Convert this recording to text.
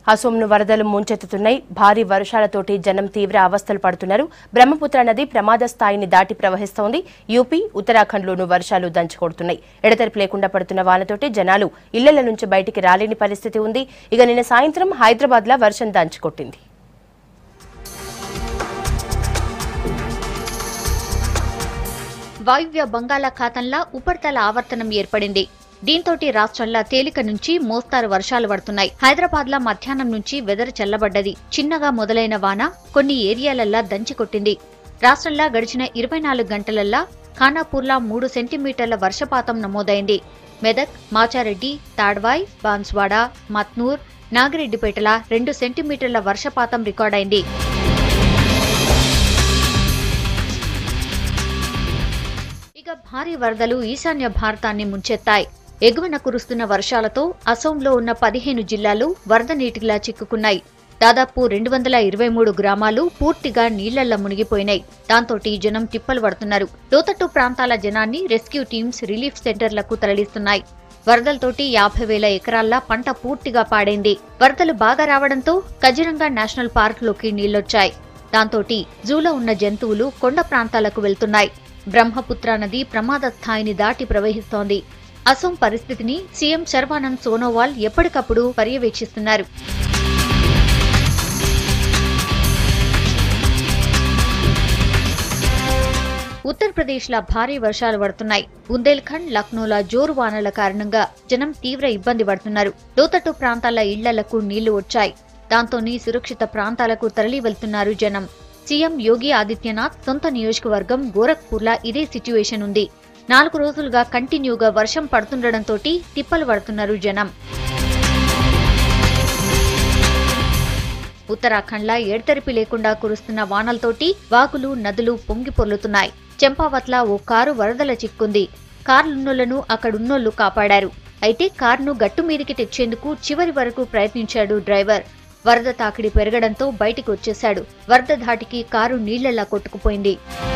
అసోంను వరదలు ముంచెత్తుతున్నాయి భారీ వర్షాలతోటి జనం తీవ్ర అవస్థలు పడుతున్నారు బ్రహ్మపుత్ర నది ప్రమాద స్థాయిని దాటి ప్రవహిస్తోంది యూపీ ఉత్తరాఖండ్లోనూ వర్షాలు దంచుకొడుతున్నాయి ఎడతెరిపి లేకుండా పడుతున్న వానతోటి జనాలు ఇళ్ల నుంచి బయటికి రాలేని పరిస్థితి ఉంది ఇక నిన్న సాయంత్రం హైదరాబాద్లో వర్షం దంచుకొట్టింది వాయువ్య బంగాళాఖాతంలా ఉపరితల ఆవర్తనం ఏర్పడింది దీంతోటి రాష్ట్రంలో తేలిక నుంచి మోస్తారు వర్షాలు పడుతున్నాయి హైదరాబాద్ లా మధ్యాహ్నం నుంచి వెదర్ చల్లబడ్డది చిన్నగా మొదలైన వాన కొన్ని ఏరియాలల్లా దంచికొట్టింది రాష్ట్రంలో గడిచిన ఇరవై నాలుగు గంటలల్లా ఖానాపూర్లా మూడు సెంటీమీటర్ల వర్షపాతం నమోదైంది మెదక్ మాచారెడ్డి తాడ్వాయ్ బాన్స్వాడ మత్నూర్ నాగిరెడ్డిపేటల రెండు సెంటీమీటర్ల వర్షపాతం రికార్డైంది ఇక భారీ వరదలు ఈశాన్య భారతాన్ని ముంచెత్తాయి ఎగువన కురుస్తున్న వర్షాలతో అసోంలో ఉన్న పదిహేను జిల్లాలు వరద నీటిలా చిక్కుకున్నాయి దాదాపు రెండు వందల ఇరవై మూడు గ్రామాలు పూర్తిగా నీళ్లల్లో మునిగిపోయినాయి దాంతోటి జనం తిప్పలు పడుతున్నారు లోతట్టు ప్రాంతాల జనాన్ని రెస్క్యూ టీమ్స్ రిలీఫ్ సెంటర్లకు తరలిస్తున్నాయి వరదలతోటి యాభై వేల ఎకరాల్లో పంట పూర్తిగా పాడైంది వరదలు బాగా రావడంతో కజిరంగా నేషనల్ పార్కులోకి నీళ్లొచ్చాయి దాంతోటి జూలో ఉన్న జంతువులు కొండ ప్రాంతాలకు వెళ్తున్నాయి బ్రహ్మపుత్ర నది ప్రమాద స్థాయిని దాటి ప్రవహిస్తోంది అసోం పరిస్థితిని సీఎం శర్వానంద్ సోనోవాల్ ఎప్పటికప్పుడు పర్యవేక్షిస్తున్నారు ఉత్తరప్రదేశ్లో భారీ వర్షాలు పడుతున్నాయి బుందేల్ఖండ్ లక్నోల జోరు వానల కారణంగా జనం తీవ్ర ఇబ్బంది పడుతున్నారు లోతట్టు ప్రాంతాల ఇళ్లకు నీళ్లు వచ్చాయి దాంతోని సురక్షిత ప్రాంతాలకు తరలి వెళ్తున్నారు జనం సీఎం యోగి ఆదిత్యనాథ్ సొంత నియోజకవర్గం గోరఖ్పూర్లా ఇదే సిట్యుయేషన్ ఉంది నాలుగు రోజులుగా కంటిన్యూగా వర్షం పడుతుండటంతో తిప్పలు పడుతున్నారు జనం ఉత్తరాఖండ్లా ఎడతెరిపి లేకుండా కురుస్తున్న వానలతోటి వాగులు నదులు పొంగి పొర్లుతున్నాయి చంపావత్లా ఓ కారు వరదల చిక్కుంది కార్లున్నోళ్లను అక్కడున్నోళ్లు కాపాడారు అయితే కారును గట్టు మీదికి తెచ్చేందుకు చివరి వరకు ప్రయత్నించాడు డ్రైవర్ వరద తాకిడి పెరగడంతో బయటికి వచ్చేశాడు వరద ధాటికి కారు నీళ్లలా కొట్టుకుపోయింది